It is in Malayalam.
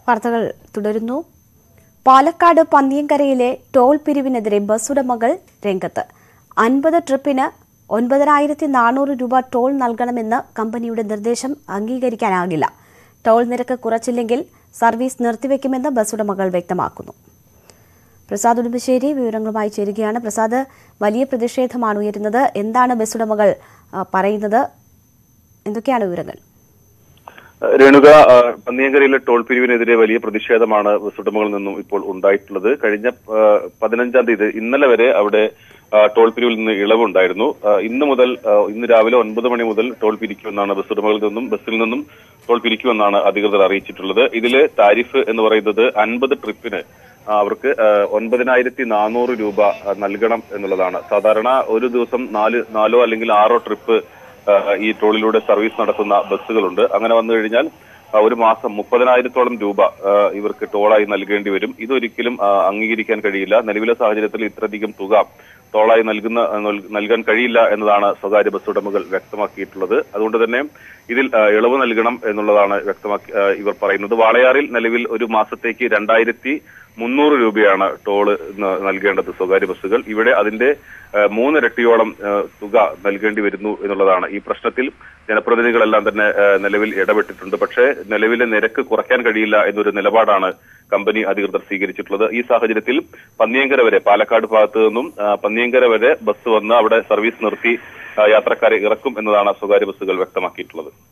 വാർത്തകൾ തുടരുന്നു പാലക്കാട് പന്നിയങ്കരയിലെ ടോൾ പിരിവിനെതിരെ ബസ് ഉടമകൾ രംഗത്ത് അൻപത് ട്രിപ്പിന് ഒൻപതിനായിരത്തി നാനൂറ് രൂപ ടോൾ നൽകണമെന്ന് കമ്പനിയുടെ നിർദ്ദേശം അംഗീകരിക്കാനാകില്ല ടോൾ നിരക്ക് കുറച്ചില്ലെങ്കിൽ സർവീസ് നിർത്തിവെക്കുമെന്ന് ബസ് ഉടമകൾ വ്യക്തമാക്കുന്നു പ്രസാദ് ഉടുമ്പശ്ശേരി വിവരങ്ങളുമായി ചേരുകയാണ് പ്രസാദ് വലിയ പ്രതിഷേധമാണ് ഉയരുന്നത് എന്താണ് ബസ് ഉടമകൾ ആ, പറയുന്നത് എന്തൊക്കെയാണ് വിവരങ്ങൾ രേണുക ആ, പന്നിയങ്കരയിലെ ടോൾ പിരിവിനെതിരെ വലിയ പ്രതിഷേധമാണ് ബസ് ഉടമകളിൽ നിന്നും ഇപ്പോൾ ഉണ്ടായിട്ടുള്ളത് കഴിഞ്ഞ ആ, പതിനഞ്ചാം തീയതി ഇന്നലെ വരെ അവിടെ ആ, ടോൾ പിരിവിൽ നിന്ന് ഇളവുണ്ടായിരുന്നു ആ, ഇന്ന് മുതൽ ആ, ഇന്ന് രാവിലെ ഒൻപത് മണി മുതൽ ടോൾ പിരിക്കുമെന്നാണ് ബസ് ഉടമകളിൽ നിന്നും ബസ്സിൽ നിന്നും ടോൾ പിരിക്കുമെന്നാണ് അധികൃതർ അറിയിച്ചിട്ടുള്ളത് ഇതില് താരിഫ് എന്ന് പറയുന്നത് അൻപത് ട്രിപ്പിന് ആ, അവർക്ക് ആ, ഒൻപതിനായിരത്തി നാനൂറ് രൂപ ആ, നൽകണം എന്നുള്ളതാണ് സാധാരണ ഒരു ദിവസം നാല് നാലോ അല്ലെങ്കിൽ ആറോ ട്രിപ്പ് ആ, ഈ ടോളിലൂടെ സർവീസ് നടത്തുന്ന ബസ്സുകളുണ്ട് അങ്ങനെ വന്നു കഴിഞ്ഞാൽ ആ, ഒരു മാസം മുപ്പതിനായിരത്തോളം രൂപ ആ, ഇവർക്ക് ടോളായി നൽകേണ്ടി വരും ഇതൊരിക്കലും ആ, അംഗീകരിക്കാൻ കഴിയില്ല നിലവിലെ സാഹചര്യത്തിൽ ഇത്രയധികം തുക ടോളായി നൽകുന്ന നൽ- നൽകാൻ കഴിയില്ല എന്നതാണ് സ്വകാര്യ ബസ് ഉടമകൾ വ്യക്തമാക്കിയിട്ടുള്ളത് അതുകൊണ്ട് തന്നെ ഇതിൽ ആ, ഇളവ് നൽകണം എന്നുള്ളതാണ് വ്യക്തമാക്കി ആ, ഇവർ പറയുന്നത് വാളയാറിൽ നിലവിൽ ഒരു മാസത്തേക്ക് രണ്ടായിരത്തി മുന്നൂറ് രൂപയാണ് ടോള് ന- നൽകേണ്ടത് സ്വകാര്യ ബസ്സുകൾ ഇവിടെ അതിന്റെ ആ, മൂന്നിരട്ടിയോളം ആ, തുക നൽകേണ്ടി വരുന്നു എന്നുള്ളതാണ് ഈ പ്രശ്നത്തിൽ ജനപ്രതിനിധികളെല്ലാം തന്നെ ആ, നിലവിൽ ഇടപെട്ടിട്ടുണ്ട് പക്ഷേ നിലവിലെ നിരക്ക് കുറയ്ക്കാൻ കഴിയില്ല എന്നൊരു നിലപാടാണ് കമ്പനി അധികൃതർ സ്വീകരിച്ചിട്ടുള്ളത് ഈ സാഹചര്യത്തിൽ പന്നിയങ്കര വരെ പാലക്കാട് ഭാഗത്തു നിന്നും ആ, പന്നിയങ്കര വരെ ബസ് വന്ന് അവിടെ സർവീസ് നിർത്തി ആ, യാത്രക്കാരെ ഇറക്കും എന്നതാണ് സ്വകാര്യ ബസ്സുകൾ വ്യക്തമാക്കിയിട്ടുള്ളത്